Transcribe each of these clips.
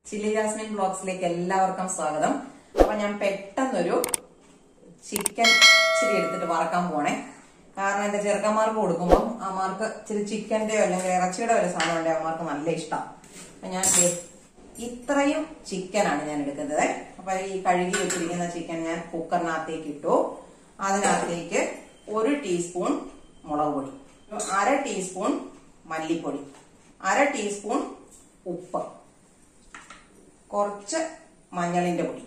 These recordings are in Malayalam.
ചില്ലി ജാസ്മിൻ ബ്ലോഗ്സിലേക്ക് എല്ലാവർക്കും സ്വാഗതം അപ്പൊ ഞാൻ പെട്ടെന്നൊരു ചിക്കൻ ഇച്ചിരി എടുത്തിട്ട് വറക്കാൻ പോണേ കാരണം എന്റെ ചെറുക്കന്മാർക്ക് കൊടുക്കുമ്പോൾ അമ്മമാർക്ക് ഇച്ചിരി ചിക്കന്റെയോ അല്ലെങ്കിൽ ഇറച്ചിയുടെ വല്ല സാധനം ഉണ്ടെങ്കിൽ അമ്മമാർക്ക് നല്ല ഇഷ്ടം അപ്പൊ ഞാൻ ദേ ഇത്രയും ചിക്കനാണ് ഞാൻ എടുക്കുന്നത് അപ്പൊ ഈ കഴുകി വെച്ചിരിക്കുന്ന ചിക്കൻ ഞാൻ കുക്കറിനകത്തേക്ക് ഇട്ടു അതിനകത്തേക്ക് ഒരു ടീസ്പൂൺ മുളക് പൊടി അര ടീസ്പൂൺ മല്ലിപ്പൊടി അര ടീസ്പൂൺ ഉപ്പ് കുറച്ച് മഞ്ഞളിന്റെ പൊടി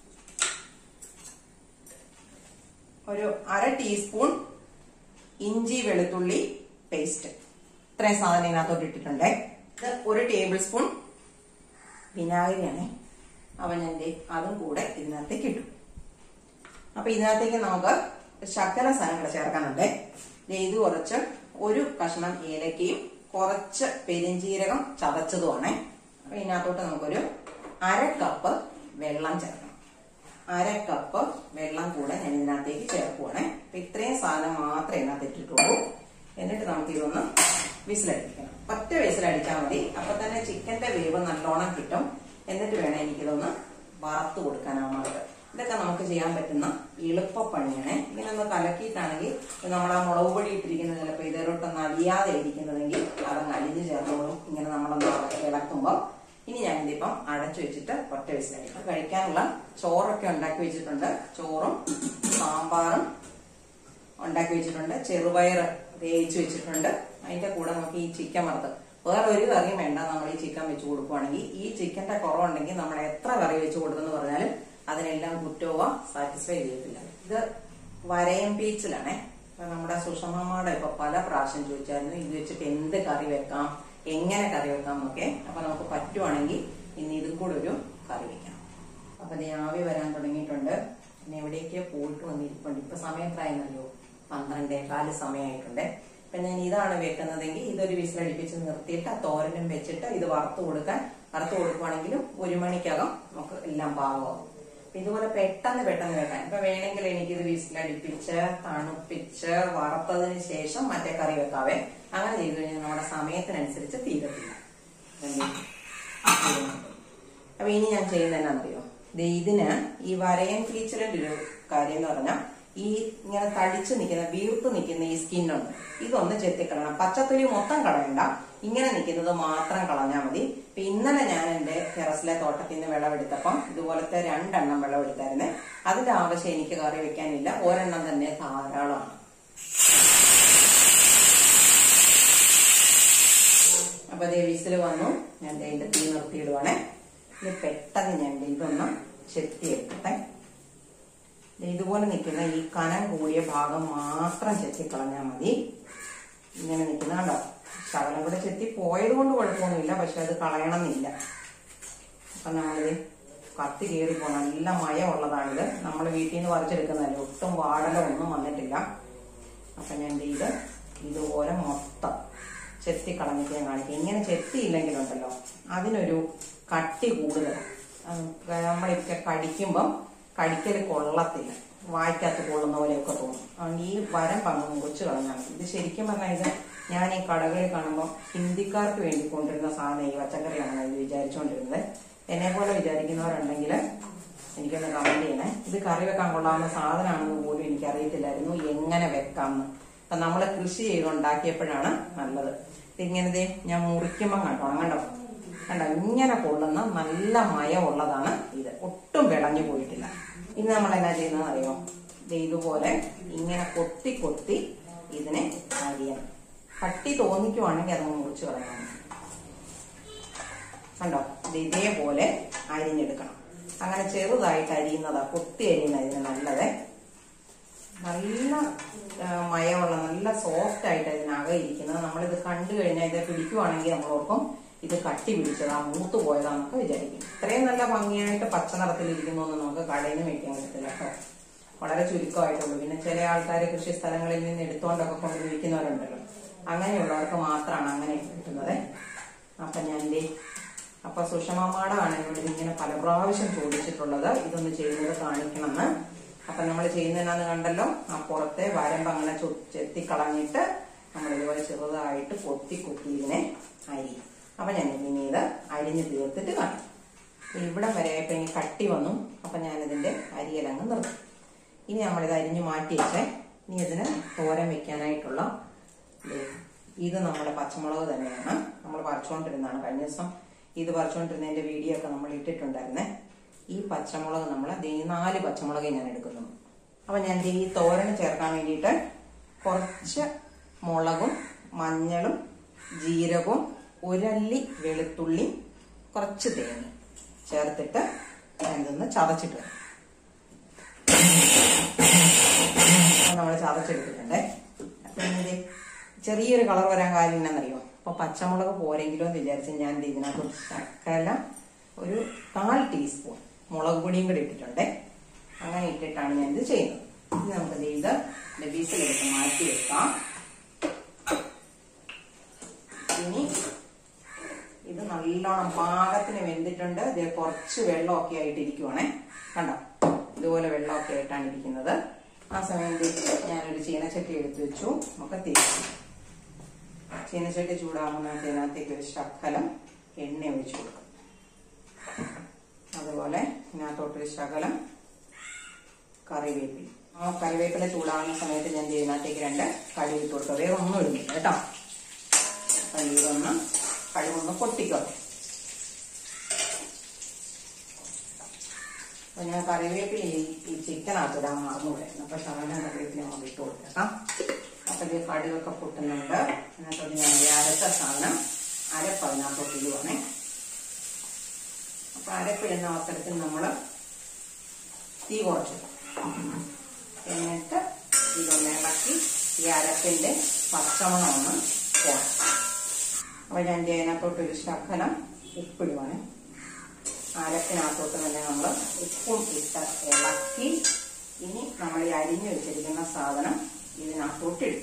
ഒരു അര ടീസ്പൂൺ ഇഞ്ചി വെളുത്തുള്ളി പേസ്റ്റ് ഇത്രയും സാധനം ഇതിനകത്തോട്ട് ഇട്ടിട്ടുണ്ട് ഇത് ഒരു ടേബിൾ സ്പൂൺ വിനാഗിരിയാണ് അപ്പൊ ഞാൻ ദേ അതും കൂടെ ഇതിനകത്തേക്ക് ഇട്ടു അപ്പൊ ഇതിനകത്തേക്ക് നമുക്ക് ശർക്കര സാധനങ്ങൾ ചേർക്കാനുണ്ട് ദേ ഇത് കുറച്ച് ഒരു കഷ്ണം ഏലക്കയും കുറച്ച് പെരിഞ്ചീരകം ചതച്ചതുമാണ് അപ്പൊ ഇതിനകത്തോട്ട് നമുക്കൊരു അര കപ്പ് വെള്ളം ചേർക്കണം അര കപ്പ് വെള്ളം കൂടെ ഞാൻ ഇതിനകത്തേക്ക് ചേർക്കുവാണേ അപ്പൊ ഇത്രയും സാധനം മാത്രമേ ഇതിനകത്ത് ഇട്ടിട്ടുള്ളൂ എന്നിട്ട് നമുക്ക് ഇതൊന്ന് വിസിലടിക്കണം ഒറ്റ വിസിലടിച്ചാൽ മതി അപ്പൊ തന്നെ ചിക്കന്റെ വേവ് നല്ലോണം കിട്ടും എന്നിട്ട് വേണം എനിക്കിതൊന്ന് വറുത്ത് കൊടുക്കാനാവുന്നത് ഇതൊക്കെ നമുക്ക് ചെയ്യാൻ പറ്റുന്ന എളുപ്പപ്പണിയാണ് ഇങ്ങനെ ഒന്ന് കലക്കിയിട്ടാണെങ്കിൽ നമ്മൾ ആ മുളക് പൊടി ഇട്ടിരിക്കുന്നത് ചിലപ്പോൾ ഇതിലോട്ടൊന്ന് അലിയാതെ ഇരിക്കുന്നതെങ്കിൽ അതങ്ങ് അലിഞ്ഞു ചേർന്നോളും ഇങ്ങനെ നമ്മളൊന്ന് ഇളക്കുമ്പോൾ ഇനി ഞാൻ ഇതിപ്പം അടച്ചു വെച്ചിട്ട് ഒറ്റ വിസിലടിക്കും കഴിക്കാനുള്ള ചോറൊക്കെ ഉണ്ടാക്കി വെച്ചിട്ടുണ്ട് ചോറും സാമ്പാറും ഉണ്ടാക്കി വെച്ചിട്ടുണ്ട് ചെറുപയർ വേവിച്ച് വെച്ചിട്ടുണ്ട് അതിന്റെ കൂടെ നമുക്ക് ഈ ചിക്കൻ വറുത്ത് വേറെ ഒരു കറിയും വേണ്ട നമ്മൾ ഈ ചിക്കൻ വെച്ച് കൊടുക്കുവാണെങ്കിൽ ഈ ചിക്കന്റെ കുറവുണ്ടെങ്കിൽ നമ്മൾ എത്ര കറി വെച്ച് കൊടുത്തെന്ന് പറഞ്ഞാലും അതിനെല്ലാം കുറ്റവും സാറ്റിസ്ഫൈ ചെയ്യത്തില്ല ഇത് വരയം പീച്ചിലാണേ അപ്പൊ നമ്മുടെ സുഷമമ്മയുടെ ഇപ്പൊ പല പ്രാവശ്യം ചോദിച്ചായിരുന്നു ഇത് വെച്ചിട്ട് എന്ത് കറി വെക്കാം എങ്ങനെ കറി വെക്കാം എന്നൊക്കെ അപ്പൊ നമുക്ക് പറ്റുവാണെങ്കിൽ ഇന്ന് ഇതും കൂടെ ഒരു കറി വെക്കാം അപ്പൊ ദേ ആവി വരാൻ തുടങ്ങിയിട്ടുണ്ട് പിന്നെ എവിടേക്ക് പോയിട്ട് വന്നിരിപ്പുണ്ട് ഇപ്പൊ സമയം എത്രയെന്നറിയോ പന്ത്രണ്ടേ കാല് സമയമായിട്ടുണ്ട് ഇപ്പൊ ഞാൻ ഇതാണ് വെക്കുന്നതെങ്കിൽ ഇതൊരു വിസിലടിപ്പിച്ച് നിർത്തിയിട്ട് ആ തോരനും വെച്ചിട്ട് ഇത് വറുത്ത് കൊടുക്കാൻ വറുത്ത് കൊടുക്കുവാണെങ്കിലും ഒരു മണിക്കകം നമുക്ക് എല്ലാം പാകമാകും അപ്പൊ ഇതുപോലെ പെട്ടെന്ന് പെട്ടെന്ന് വെക്കാൻ ഇപ്പൊ വേണമെങ്കിൽ എനിക്കിത് വിസിലടിപ്പിച്ച് തണുപ്പിച്ച് വറുത്തതിന് ശേഷം മറ്റേ കറി വെക്കാവേ അങ്ങനെ ചെയ്തു കഴിഞ്ഞാൽ നമ്മുടെ സമയത്തിനനുസരിച്ച് തീരത്തില്ല അപ്പൊ ഇനി ഞാൻ ചെയ്യുന്നത് എന്നാണെന്നറിയോ ദേ ഇതിന് ഈ വരയൻ ഫീച്ചറിന്റെ ഒരു കാര്യം എന്ന് പറഞ്ഞാൽ ഈ ഇങ്ങനെ തടിച്ചു നിൽക്കുന്ന വീർത്ത് നിൽക്കുന്ന ഈ സ്കിന്നുണ്ട് ഇതൊന്ന് ചെത്തിക്കളയണം പച്ചത്തൊലി മൊത്തം കളയണ്ട ഇങ്ങനെ നിൽക്കുന്നത് മാത്രം കളഞ്ഞാൽ മതി ഇപ്പൊ ഇന്നലെ ഞാൻ എന്റെ ടെറസിലെ തോട്ടത്തിൽ നിന്ന് വിളവെടുത്തപ്പം ഇതുപോലത്തെ രണ്ടെണ്ണം വിളവെടുത്തായിരുന്നേ അതിന്റെ ആവശ്യം എനിക്ക് കറി വെക്കാനില്ല ഒരെണ്ണം തന്നെ ധാരാളമാണ് അപ്പൊ അതേ വിസിൽ വന്നു ഞാൻ ദേ ഇതിന്റെ തീ നിർത്തിയിടുവാണേ ഇനി പെട്ടെന്ന് ഞാൻ ദേ ഇതൊന്ന് ചെത്തി എടുക്കട്ടെ ദേ ഇതുപോലെ നിൽക്കുന്ന ഈ കനം കൂടിയ ഭാഗം മാത്രം ചെത്തിക്കളഞ്ഞാൽ മതി ഇങ്ങനെ നിൽക്കുന്ന കണ്ടോ ശകലം കൂടെ ചെത്തി പോയത് കൊണ്ട് കുഴപ്പമൊന്നുമില്ല പക്ഷെ അത് കളയണമെന്നില്ല അപ്പൊ നമ്മളിത് കത്തി കയറിപ്പോ നല്ല മയമുള്ളതാണിത് നമ്മൾ വീട്ടിൽ നിന്ന് പറിച്ചെടുക്കുന്നതല്ലേ ഒട്ടും വാടലോ ഒന്നും വന്നിട്ടില്ല അപ്പൊ ഞാൻ ദേ ഇത് ഇതുപോലെ മൊത്തം ചെത്തി കളഞ്ഞിട്ട് ഞാൻ കാണിക്കും ഇങ്ങനെ ചെത്തിയില്ലെങ്കിലുണ്ടല്ലോ അതിനൊരു കട്ടി കൂടുതലാണ് നമ്മളൊക്കെ കടിക്കുമ്പം കടിക്കൽ കൊള്ളത്തില്ല വായിക്കകത്ത് കൊള്ളുന്ന പോലെയൊക്കെ തോന്നും അതുകൊണ്ട് ഈ വരം പങ്ക് മുറിച്ച് കളഞ്ഞാൽ മതി ഇത് ശരിക്കും പറഞ്ഞാൽ ഇത് ഞാൻ ഈ കടകളിൽ കാണുമ്പോൾ ഹിന്ദിക്കാർക്ക് വേണ്ടി കൊണ്ടിരുന്ന സാധനം ഈ പച്ചക്കറിയാണെന്ന് ഇത് വിചാരിച്ചുകൊണ്ടിരുന്നത് എന്നെ പോലെ വിചാരിക്കുന്നവരുണ്ടെങ്കിൽ എനിക്കൊന്ന് കമന്റ് ചെയ്യണേ ഇത് കറി വെക്കാൻ കൊള്ളാവുന്ന സാധനമാണെന്ന് പോലും എനിക്ക് അറിയത്തില്ലായിരുന്നു എങ്ങനെ വെക്കാമെന്ന് അപ്പൊ നമ്മൾ കൃഷി ചെയ്തുണ്ടാക്കിയപ്പോഴാണ് നല്ലത് ഇതിങ്ങനെ ഞാൻ മുറിക്കുമ്പോൾ കണ്ടോ കണ്ടോ കണ്ടോ ഇങ്ങനെ കൊള്ളുന്ന നല്ല മയമുള്ളതാണ് ഇത് ഒട്ടും വിളഞ്ഞു പോയിട്ടില്ല ഇനി നമ്മൾ എന്നാ ചെയ്യുന്നത് അറിയോ ഇതുപോലെ ഇങ്ങനെ കൊത്തി കൊത്തി ഇതിനെ അരിയണം കട്ടി തോന്നിക്കുവാണെങ്കിൽ അത് മുറിച്ച് കളയണം കണ്ടോ ഇത് ഇതേപോലെ അരിഞ്ഞെടുക്കണം അങ്ങനെ ചെറുതായിട്ട് അരിയുന്നതാ കൊത്തി അരിയുന്ന ഇതിന് നല്ലത് നല്ല മയമുള്ള നല്ല സോഫ്റ്റ് ആയിട്ട് ഇതിനകം ഇരിക്കുന്നത് നമ്മളിത് കണ്ടു കഴിഞ്ഞാൽ ഇത് പിടിക്കുവാണെങ്കിൽ നമ്മൾ ഓർക്കും ഇത് കട്ടി പിടിച്ചതാ മൂത്ത് പോയതാന്നൊക്കെ വിചാരിക്കും ഇത്രയും നല്ല ഭംഗിയായിട്ട് പച്ച നിറത്തിലിരിക്കുന്നൊന്നും നമുക്ക് കടയിൽ നിന്ന് മേടിക്കാൻ പറ്റത്തില്ല കേട്ടോ വളരെ ചുരുക്കമായിട്ടുള്ളൂ പിന്നെ ചില ആൾക്കാർ കൃഷി സ്ഥലങ്ങളിൽ നിന്ന് എടുത്തുകൊണ്ടൊക്കെ കൊണ്ട് വിൽക്കുന്നവരുണ്ടല്ലോ അങ്ങനെയുള്ളവർക്ക് മാത്രമാണ് അങ്ങനെ കിട്ടുന്നത് അപ്പൊ ഞാൻ ദേ അപ്പൊ സുഷമമാടാണ് എന്നോട് ഇങ്ങനെ പല പ്രാവശ്യം ചോദിച്ചിട്ടുള്ളത് ഇതൊന്ന് ചെയ്യുന്നത് കാണിക്കണമെന്ന് അപ്പൊ നമ്മൾ ചെയ്യുന്നതെന്നാന്ന് കണ്ടല്ലോ ആ പുറത്തെ വരമ്പ് അങ്ങനെ ചെത്തിക്കളഞ്ഞിട്ട് നമ്മൾ ഇതുപോലെ ചെറുതായിട്ട് കൊത്തി കൊത്തി ഇതിനെ അരി അപ്പൊ ഞാൻ ഇനി ഇത് അരിഞ്ഞ് തീർത്തിട്ട് കാണിക്കും ഇവിടെ വരെ ഇപ്പൊ ഇനി കട്ടി വന്നു അപ്പൊ ഞാനിതിന്റെ അരിയലങ്ങ് നിർത്തും ഇനി നമ്മളിത് അരിഞ്ഞു മാറ്റി വെച്ചേ ഇനി ഇതിന് തോരൻ വെക്കാനായിട്ടുള്ള ദേ, ഇത് നമ്മുടെ പച്ചമുളക് തന്നെയാണ് നമ്മൾ പറിച്ചുകൊണ്ടിരുന്നതാണ് കഴിഞ്ഞ ദിവസം ഇത് പറിച്ചുകൊണ്ടിരുന്നതിന്റെ വീഡിയോ ഒക്കെ നമ്മൾ ഇട്ടിട്ടുണ്ടായിരുന്നേ ഈ പച്ചമുളക് നമ്മൾ ദേ നാല് പച്ചമുളക് ഞാൻ എടുക്കുന്നു അപ്പൊ ഞാൻ ദേ ഈ തോരന് ചേർക്കാൻ വേണ്ടിയിട്ട് കുറച്ച് മുളകും മഞ്ഞളും ജീരകവും ഒരല്ലി വെളുത്തുള്ളി കുറച്ച് തേങ്ങ ചേർത്തിട്ട് ഞാൻ ഇതൊന്ന് ചതച്ചിട്ട് വരാം നമ്മൾ ചതച്ചെടുത്തിട്ടുണ്ടേ അപ്പൊ ഇനി ചെറിയൊരു കളർ വരാൻ കാര്യം എന്നറിയോ അപ്പൊ പച്ചമുളക് പോരെങ്കിലും എന്ന് വിചാരിച്ച് ഞാൻ ദേ ഇതിനകത്ത് ശർക്കര ഒരു കാൽ ടീസ്പൂൺ മുളക് പൊടിയും കൂടി ഇട്ടിട്ടുണ്ടേ അങ്ങനെ ഇട്ടിട്ടാണ് ഞാൻ ഇത് ചെയ്യുന്നത് ഇനി നമുക്ക് ദേ ഇത് ബീസിലെടുത്ത് മാറ്റി വെക്കാം ഇനി ഇത് നല്ലോണം പാകത്തിന് വെന്തിട്ടുണ്ട് ഇത് കുറച്ച് വെള്ളമൊക്കെ ആയിട്ട് ഇരിക്കുവാണേ കണ്ടോ ഇതുപോലെ വെള്ളമൊക്കെ ആയിട്ടാണ് ഇരിക്കുന്നത് ആ സമയത്ത് ഞാനൊരു ചീനച്ചട്ടി എടുത്തു വെച്ചു നമുക്ക് തിരിച്ചു ചീനച്ചട്ടി ചൂടാകുമ്പോൾ നമുക്ക് ഇതിനകത്തേക്ക് ഒരു ശകലം എണ്ണ ഒഴിച്ചു കൊടുക്കും അതുപോലെ ഇതിനകത്തോട്ടൊരു ശകലം കറിവേപ്പില ആ കറിവേപ്പില ചൂടാകുന്ന സമയത്ത് ഞാൻ ഇതിനകത്തേക്ക് രണ്ട് കടുക് ഇട്ട് കൊടുക്കുക വേറെ ഒന്നും ഇടുന്നില്ല കേട്ടോ അപ്പൊ ഇതൊന്ന് കടുകൊന്ന് പൊട്ടിക്കോട്ടെ അപ്പൊ ഞാൻ കറിവേപ്പില ഈ ഈ ചിക്കനകത്ത് ഇടാൻ മറന്നുകൂടായിരുന്നു അപ്പൊ ശകലം കറിവേപ്പില നമുക്ക് ഇട്ട് കൊടുക്കാം അപ്പൊ ഇത് കടുകൊക്കെ പൊട്ടുന്നുണ്ട് അതിനകത്തോട്ട് ഞാൻ ദേ അരച്ച സാധനം അരപ്പ് അതിനകത്തോട്ട് ഇടുവാണേ അപ്പൊ അരപ്പിടുന്ന അവസരത്തിൽ നമ്മള് തീ കുറച്ചു എന്നിട്ട് ഇതൊന്ന് ഇളക്കി ഈ അരപ്പിന്റെ പച്ചമണം ഒന്ന് പോകണം അപ്പൊ ഞാൻ ദേ അതിനകത്തോട്ട് ഒരു ശകലം ഉപ്പിടുവാണ് അരപ്പിനകത്തോട്ട് തന്നെ നമ്മൾ ഉപ്പും ഇട്ട് ഇളക്കി ഇനി നമ്മൾ ഈ അരിഞ്ഞു വെച്ചിരിക്കുന്ന സാധനം ഇതിനകത്തോട്ട് ഇടും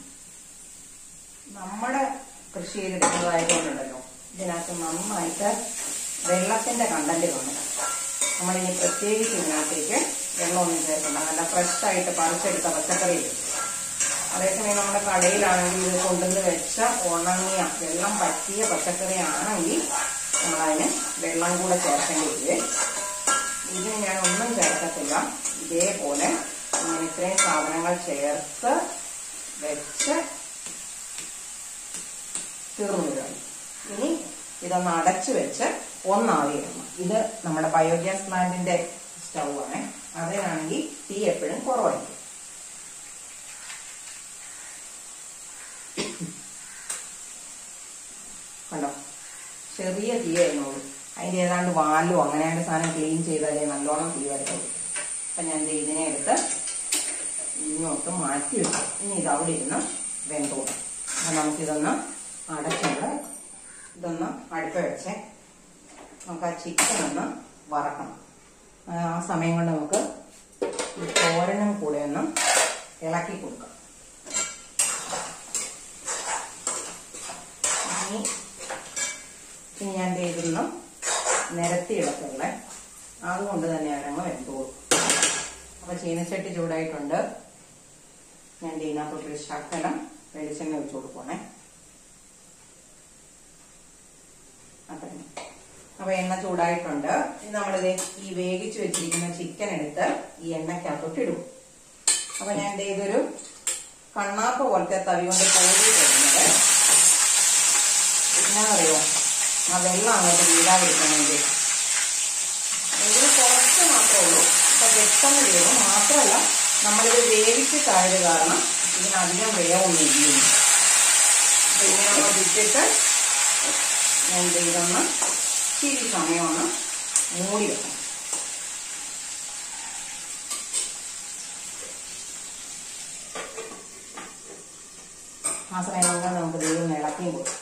നമ്മുടെ കൃഷി ചെയ്തെടുക്കുന്നതായതുകൊണ്ടുണ്ടല്ലോ ഇതിനകത്ത് നന്നായിട്ട് വെള്ളത്തിന്റെ കണ്ടന്റ് കാണും നമ്മളിനി പ്രത്യേകിച്ച് ഇതിനകത്തേക്ക് വെള്ളമൊന്നും ചേർക്കണ്ട നല്ല ഫ്രഷ് ആയിട്ട് പറിച്ചെടുത്ത പച്ചക്കറി ഇടും അതേസമയം നമ്മുടെ കടയിലാണെങ്കിൽ ഇത് കൊണ്ടുവന്ന് വെച്ച ഉണങ്ങിയ വെള്ളം പറ്റിയ പച്ചക്കറി ആണെങ്കിൽ നമ്മളതിന് വെള്ളം കൂടെ ചേർക്കേണ്ടി വരും ഇതിന് ഞാൻ ഒന്നും ചേർക്കത്തില്ല ഇതേപോലെ ഇങ്ങനെ ഇത്രയും സാധനങ്ങൾ ചേർത്ത് വെച്ച് തീർന്നു വരികയാണ് ഇനി ഇതൊന്ന് അടച്ചു വെച്ച് ഒന്നാവിയിടണം ഇത് നമ്മുടെ ബയോഗ്യാസ് പ്ലാന്റിന്റെ സ്റ്റൗ ആണ് അതിനാണെങ്കിൽ തീ എപ്പോഴും കുറവായിരിക്കും കണ്ടോ ചെറിയ തീയായിരുന്നുള്ളൂ അതിന്റെ ഏതാണ്ട് വാലോ അങ്ങനെയാണ് സാധനം ക്ലീൻ ചെയ്താലേ നല്ലോണം തീ വരുള്ളൂ അപ്പൊ ഞാൻ ദേ ഇതിനെ എടുത്ത് ഇങ്ങോട്ട് മാറ്റി വെച്ചു ഇനി ഇത് അവിടെ ഇരുന്ന് വെന്തോളും അപ്പൊ നമുക്കിതൊന്ന് അടച്ചുകൂടെ ഇതൊന്ന് അടുപ്പ് വെച്ചേ നമുക്ക് ആ ചിക്കൻ ഒന്ന് വറക്കണം ആ സമയം കൊണ്ട് നമുക്ക് ഈ തോരനും കൂടെ ഒന്ന് ഇളക്കി കൊടുക്കാം ഇനി ഇനി ഞാൻ ചെയ്തിരുന്നു നിരത്തി ഇടത്തുള്ളേ അതുകൊണ്ട് തന്നെ അവരങ്ങ് വെന്തോളും അപ്പൊ ചീനച്ചട്ടി ചൂടായിട്ടുണ്ട് ഞാൻ ഇതിനകത്തോട്ടൊരു ശകലം വെളിച്ചെണ്ണ വെച്ച് കൊടുക്കുവാണേ അത്ര അപ്പൊ എണ്ണ ചൂടായിട്ടുണ്ട് ഇനി നമ്മളിത് ഈ വേവിച്ച് വെച്ചിരിക്കുന്ന ചിക്കൻ എടുത്ത് ഈ എണ്ണയ്ക്കകത്തോട്ട് ഇടും അപ്പൊ ഞാൻ ദേ ഇതൊരു കണ്ണാപ്പ് പോലത്തെ തവി കൊണ്ട് കോരി തരുന്നത് എന്നാന്നറിയോ ആ വെള്ളം അങ്ങോട്ട് വീഴാതിരിക്കണമെങ്കിൽ ഇതിന് കുറച്ച് മാത്രമേ ഉള്ളൂ അപ്പൊ പെട്ടെന്ന് വീഴും മാത്രമല്ല നമ്മളിത് വേവിച്ചിട്ടായത് കാരണം ഇതിനധികം വേവൊന്നും ഇരിക്കുന്നു അപ്പൊ ഇങ്ങനെ നമ്മൾ ഇട്ടിട്ട് ഞാൻ ദേ ഇതൊന്ന് ഇച്ചിരി സമയമൊന്ന് മൂടി വെക്കണം ആ സമയം കൊണ്ട് നമുക്ക് ദൈവം ഇളക്കിയും കൊടുക്കും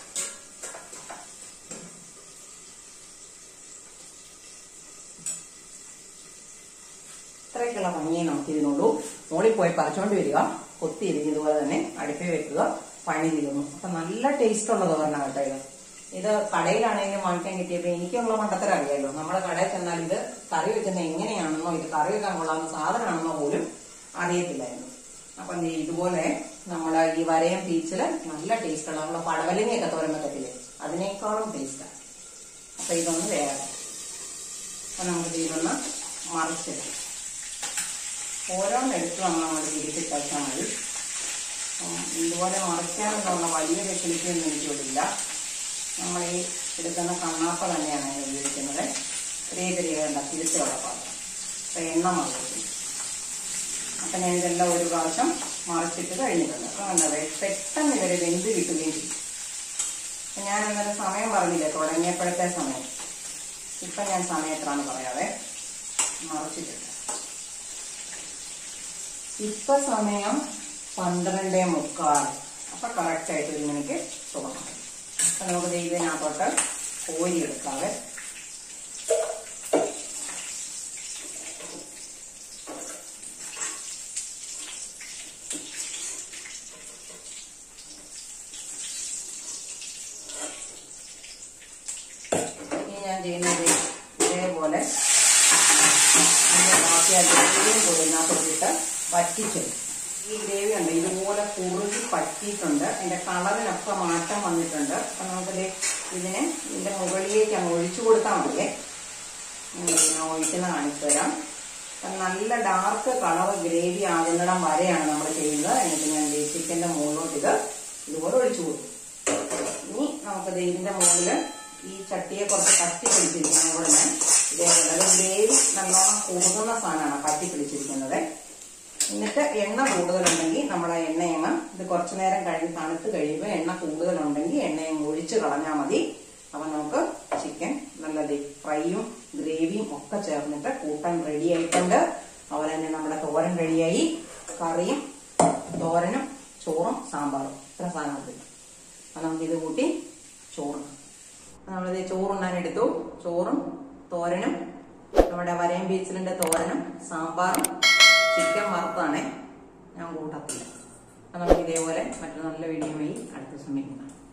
ഇത്രയ്ക്കുള്ള ഭംഗിയെ നമുക്ക് ഇതിനുള്ളൂ മോളിൽ പോയി പറിച്ചോണ്ട് വരിക കൊത്തി ഇരിഞ്ഞതുപോലെ തന്നെ അടുപ്പിൽ വെക്കുക പണി തീരുന്നു അപ്പൊ നല്ല ടേസ്റ്റ് ഉള്ള തോരണ കേട്ടോ ഇത് ഇത് കടയിലാണെങ്കിലും വാങ്ങിക്കാൻ കിട്ടിയപ്പോ എനിക്കുള്ള മണ്ടത്തരം അറിയാലോ നമ്മുടെ കടയിൽ ചെന്നാൽ ഇത് കറി വെക്കുന്നത് എങ്ങനെയാണെന്നോ ഇത് കറി വെക്കാൻ കൊള്ളാവുന്ന സാധനമാണെന്നോ പോലും അറിയത്തില്ലായിരുന്നു അപ്പൊ ദേ ഇതുപോലെ നമ്മള് ഈ വരയം പീച്ചില് നല്ല ടേസ്റ്റുള്ള നമ്മള് പടവലങ്ങയൊക്കെ തോരൻ വെക്കത്തില്ലേ അതിനേക്കാളും ടേസ്റ്റാണ് അപ്പൊ ഇതൊന്ന് വേറെ അപ്പം നമുക്ക് ഇതൊന്ന് മറിച്ചിടാം ഓരോന്നെടുത്ത് നമ്മൾ നമ്മൾ തിരിച്ചിട്ടാൽ മതി അപ്പം ഇതുപോലെ മറിക്കാനെന്നുള്ള വലിയ ഫെസിലിറ്റിയൊന്നും എനിക്കിവിടില്ല നമ്മൾ ഈ എടുക്കുന്ന കണ്ണാപ്പ തന്നെയാണ് ഞാൻ ഉപയോഗിക്കുന്നത് ചെറിയ ചെറിയ വേണ്ട തിരിച്ചുള്ള പാത്രം അപ്പം എണ്ണ മറിക്കും അപ്പം ഞാൻ ഇതെല്ലാം ഒരു പ്രാവശ്യം മറിച്ചിട്ട് കഴിഞ്ഞിട്ടുണ്ട് അപ്പം എന്താ പറയുക പെട്ടെന്ന് ഇവരെ വെന്ത് കിട്ടുകയും ചെയ്യും അപ്പം ഞാൻ അന്നേരം സമയം പറഞ്ഞില്ലേ തുടങ്ങിയപ്പോഴത്തെ സമയം ഇപ്പം ഞാൻ സമയം എത്രയാണെന്ന് പറയാവേ മറിച്ചിട്ടുണ്ട് ഇപ്പൊ സമയം പന്ത്രണ്ടേ മുക്കാൽ അപ്പൊ കറക്റ്റ് ആയിട്ട് ഒരു മണിക്ക് തുടങ്ങാം അപ്പൊ നമുക്ക് ഇതിനകത്തോട്ട് കോരി എടുക്കാവേ ഇനി ഞാൻ ചെയ്യുന്നത് ഇതേപോലെ ഇതിന്റെ ബാക്കി ആ ഗ്രേവിയും കൂടി ഇതിനകത്തോട്ടിട്ട് വറ്റിച്ചെടുക്കും ഈ ഗ്രേവി ഉണ്ട് ഇതുപോലെ കുറുകി പറ്റിയിട്ടുണ്ട് അതിന്റെ കളറിനൊക്കെ മാറ്റം വന്നിട്ടുണ്ട് അപ്പൊ നമുക്ക് ഇതിനെ ഇതിന്റെ മുകളിലേക്ക് അങ്ങ് ഒഴിച്ചു കൊടുത്താൽ മതിയേ ഞാൻ ഇതിനെ ഒഴിക്കുന്ന കാണിച്ചു തരാം അപ്പൊ നല്ല ഡാർക്ക് കളർ ഗ്രേവി ആകുന്നിടം വരെയാണ് നമ്മൾ ചെയ്യുന്നത് എന്നിട്ട് ഞാൻ ചിക്കന്റെ മുകളിലോട്ട് ഇത് ഇതുപോലെ ഒഴിച്ചു കൊടുക്കും ഇനി നമുക്കത് ഇതിന്റെ മുകളില് ഈ ചട്ടിയെ കുറച്ച് കട്ടി പിടിച്ചിരിക്കുന്നത് കൂടെ ഞാൻ ഇതേപോലെ അത് ഗ്രേവി നല്ലോണം കുറുകുന്ന സാധനമാണ് കട്ടി പിടിച്ചിരിക്കുന്നത് എന്നിട്ട് എണ്ണ കൂടുതലുണ്ടെങ്കിൽ നമ്മൾ ആ എണ്ണയങ്ങ് ഇത് കുറച്ചു നേരം കഴിഞ്ഞ് തണുത്ത് കഴിയുമ്പോൾ എണ്ണ കൂടുതലുണ്ടെങ്കിൽ എണ്ണയങ്ങ് ഒഴിച്ച് കളഞ്ഞാൽ മതി അപ്പം നമുക്ക് ചിക്കൻ നല്ല ഫ്രൈയും ഗ്രേവിയും ഒക്കെ ചേർന്നിട്ട് കൂട്ടാൻ റെഡി ആയിട്ടുണ്ട് അതുപോലെ തന്നെ നമ്മുടെ തോരൻ റെഡിയായി കറിയും തോരനും ചോറും സാമ്പാറും ഇത്ര സാധനം കിട്ടും അപ്പം നമുക്കിത് കൂട്ടി ചോറും നമ്മളിത് ചോറുണ്ണാൻ എടുത്തു ചോറും തോരനും നമ്മുടെ വരയം ബീച്ചിലിന്റെ തോരനും സാമ്പാറും ചിക്കൻ വറുത്താണേ ഞാൻ കൂട്ടത്തില്ല അപ്പം നമുക്ക് ഇതേപോലെ മറ്റു നല്ല വീഡിയോയുമായി അടുത്ത സമയം കാണാം